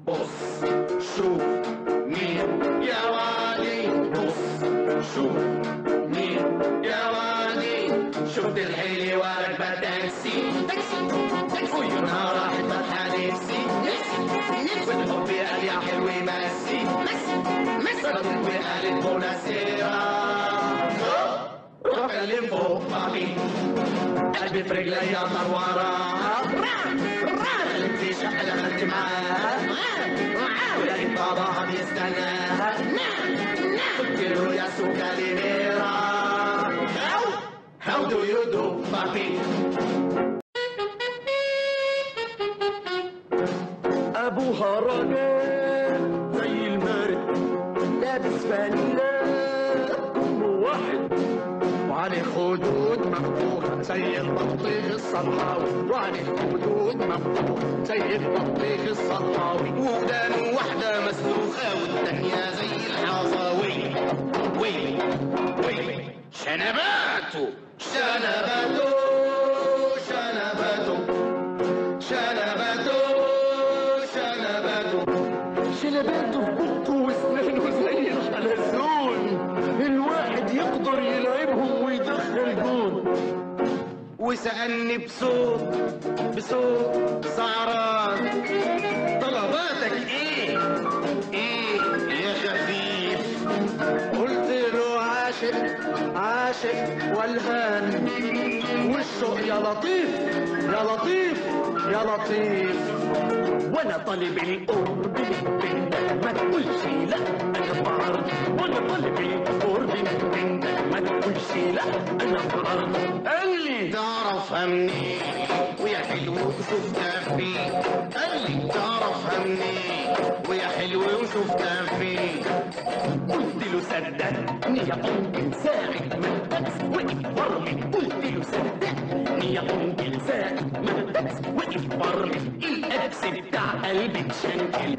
بص شوف مين يا وادي بص شوف مين يا وادي شفت الحيلة وراكبة تاكسي تاكسي ويونها راحت فتحة نفسي والحب قال يا حلوة مسي ردت وقالت بوناسيرا روح كلم فوق بابي قلبي في رجلي طار وراها قلبي في شقة لما معاها ولقيت باباها بيستناها قلت له يا سو كاليميرا How? How do you do, papi? ابوها راجل زي المارد لابس فانيلا امه واحد وعليه خدود مفتوحة زي البطيخ الصحراوي وعليه خدود مفتوحة زي البطيخ الصحراوي ودانه واحدة مسلوخة والتانية زي الحصاوي وي وي شنباته شنباته شنباته شنباته شنباته شنباته في بقه واسنانه زي الحلزون الواحد يقدر يلعبهم ويدخل جون وسألني بصوت بصوت سعران طلباتك ايه ايه يا خفيف قلت له عاشق عاشق والهان والشوق يا لطيف يا لطيف يا لطيف وانا طالب القرب منك ما تقولش لا انا بعرض وانا طالب القرب منك ما تقولش لا انا بعرض قال لي تعرفها منين ويا حلو وشفتها فين قال لي تعرفها منين ويا حلو وشفتها فين قلت له صدقني يا انكل ساعة ما التاكس وقف برمي قلت له صدقني يا انكل ساعة ما التاكس وقف برمي الاكس بتاع قلبي اتشنكل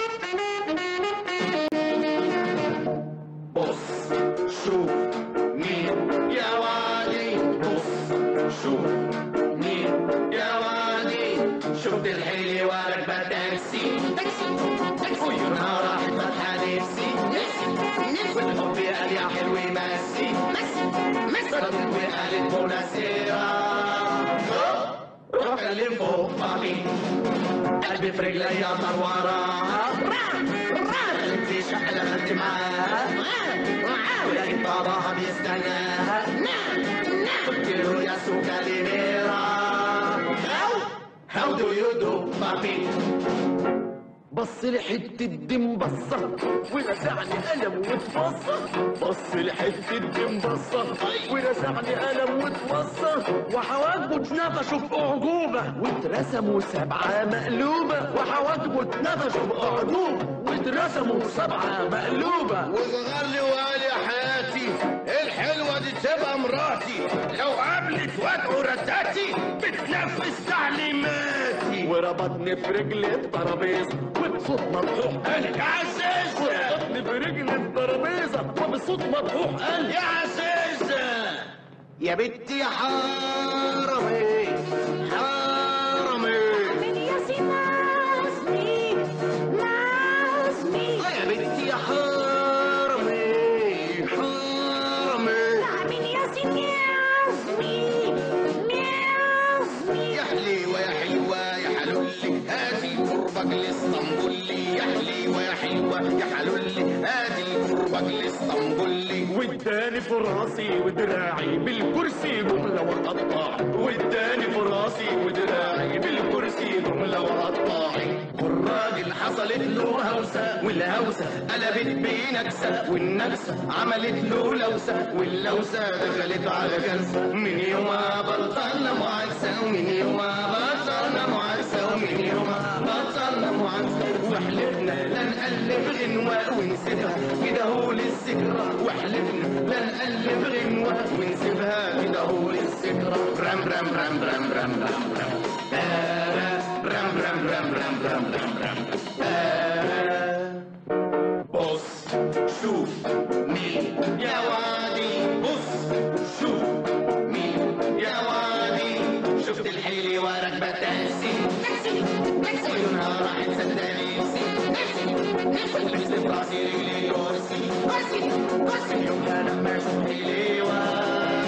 بص شوف مين يا وادي بص شوف مين يا وادي شفت الحيلة وراكبة تاكسي تاكسي ويونها راحت فتحة نفسي والحب قال يا حلوة مسي ردت وقالت بوناسيرا روح كلم فوق بابي قلبي في رجلي طار وراها قلبي في شقة لما معاها ولقيت باباها بيستناها قلت له يا سو كاليميرا How? How do you do, papi? بص لحتة دم بصة ورزعني قلم واتفصى بص لحتة دم بصة ورزعني قلم واتفصى وحواجبه اتنفشوا في أعجوبة واترسموا سبعة مقلوبة وحواجبه اتنفشوا في أعجوبة واترسموا سبعة مقلوبة وصغر لي وقال يا حياتي الحلوة دي تبقى مراتي لو قابلت وادعو رداتي بتنفذ تعليماتي وربطني في رجل الترابيزة وبصوت مطحوح قال يا عزيزة وربطني في رجل الترابيزة وبصوت مطحوح قال يا عزيزة يا بنتي حرمي حرمي آه يا بنتي حرمي حرمي يا حليوة يا حلوة يا حلولي هاتي قربك لاسطنبولي يا حليوة يا حلوة يا حلولي هاتي قربك لاسطنبولي واداني في راسي ودراعي بالكرسي جملة وقطع واداني في راسي ودراعي بالكرسي جملة وقطع والراجل حصلت له هوسة والهوسة قلبت بنكسة والنكسة عملت له لوسة واللوسة دخلت على جلسة من يومها بطلنا معاكسة ومن يومها بطلنا معاكسة ومن يومها بطلنا معاكسة وحلفنا لا نقلب غنوة ونسيبها كده هو للذكرى وحلفنا لا نقلب غنوة ونسيبها كده هو للذكرى رم رم رم رم رم رم رم آه، رم رم رم رم رم رم رم آه. بص شوف مين يا وادي بص شوف مين يا وادي شفت الحيلة وراكبة تاكسي عيونها راحت سدانيسي راسي رجلي كرسي كرسي كرسي يوم انا ما اشوف حليوه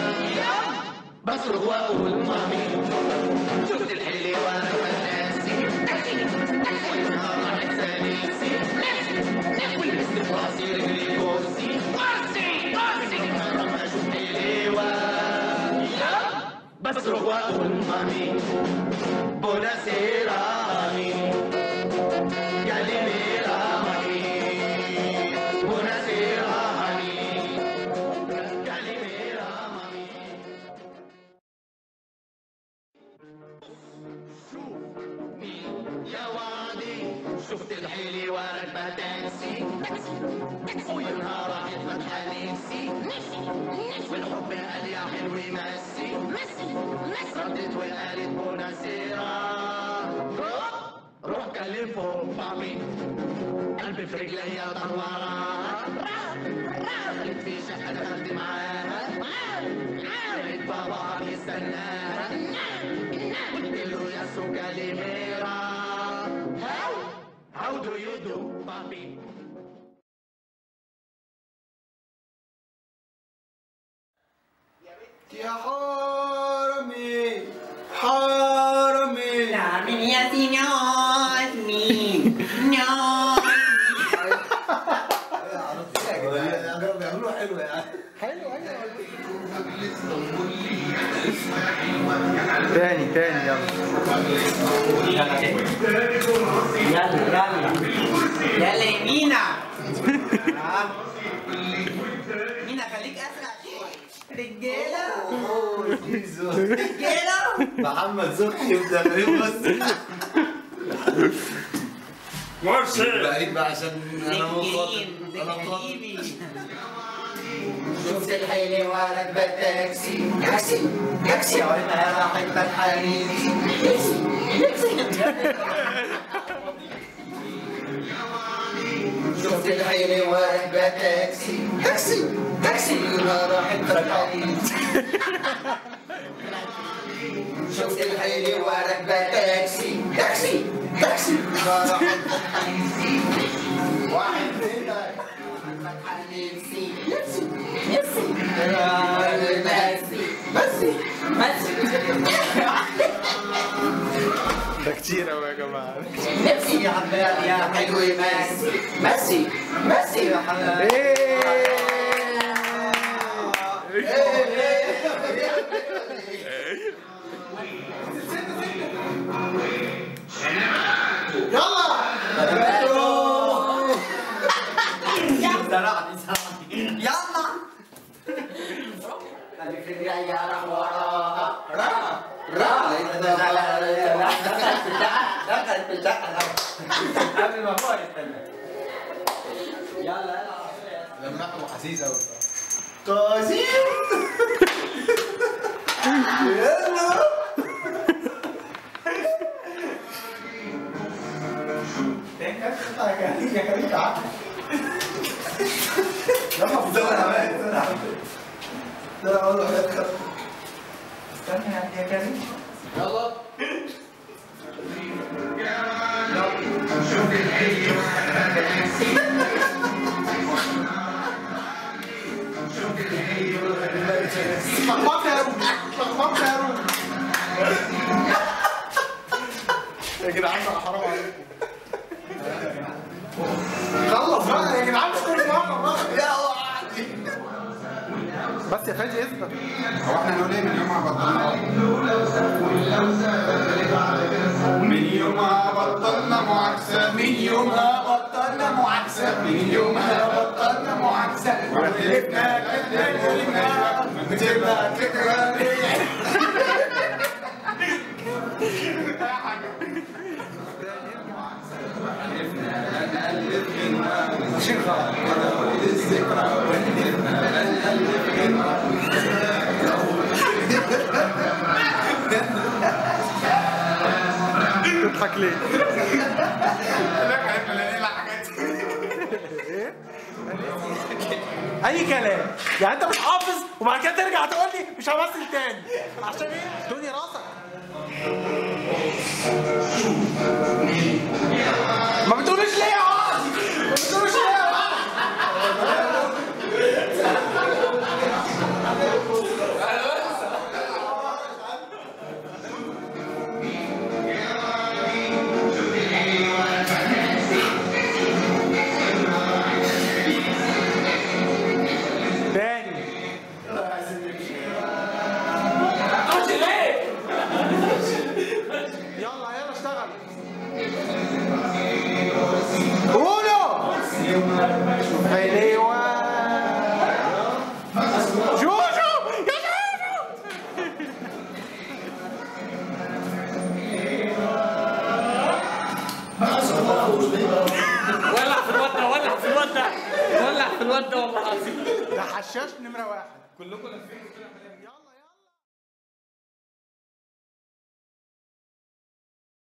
بصرخ واقول مامي شفت الحليوه انا بناسي والنهار راحت سليسي ولبست في راسي رجلي كرسي كرسي كرسي انا ما اشوف حليوه بصرخ واقول مامي Buonasera, mami. Gallinera, mami. Buonasera, mami. Gallinera, mami. شوفني يا وادي شفت الحيلي وراكبة تاكسي وينها راحت فتحة نفسي والحب قال يا حلو يمسي ردت وقالت بوناسيرا روح كلمه بابي قلبي في رجليا طوارات دخلت في شقة دخلت معاها لقيت بابا بيستناها قلت له يا سو كاليميرا How? How do you do, papi? يا حرمي حرمي Dame señor, mi, señor. بيعملوها حلوه يعني تاني تاني يلا Yalla, yalla. Yalla يا مينا. مينا خليك اسرع شوي. رجاله رجاله محمد صبحي يبدا غريب بس بعيد بقى عشان انا مخاطب نجرين انا مخاطب حبيبي شفت الحيلة وراكبة تاكسي تاكسي تاكسي وما راحت بالحبيبي شفت الحيلة وراكبة تاكسي تاكسي تاكسي وما راحت بالحبيبي شفت الحيلة وراكبة تاكسي تاكسي تاكسي وما راحت بالحبيبي واحد اثنين ده كتير قوي يا جماعه نفسي يا عمال يا حلو ميسي ميسي ميسي يا حماد يلا الفكرة يا راح وراها راح راح دخلت في الدقة قبل ما هو يستنى يلا يلا لمحه حسيس قوي قاسم يلا يلا لخبطت يا روح لخبطت يا روح يا جدعان بقى حرام عليكم خلص بقى يا جدعان مش كل مره بقى يا وعدي بس يا فادي اثبت هو احنا هنقول ايه من يوم ما بطلنا من يوم ما بطلنا معاكسة من يوم ما بطلنا معاكسة من يوم ما بطلنا معاكسة وحلفنا كلنا بتبقى تكرارية تضحك ليه؟ لك احنا لقينا حاجات اي كلام يعني انت مش حافظ وبعد كده ترجع تقول لي مش همثل تاني عشان ايه؟ دنيا راسك ما بتقولوش ليه يا عاصي؟ ما بتقولوش ليه يا عاصي؟ حلوة جوجو يا جوجو ولع في الواد ده ولع في الواد ده ولع في الواد ده والله العظيم ده حشاش نمرة واحد كلكم لفيتوا كده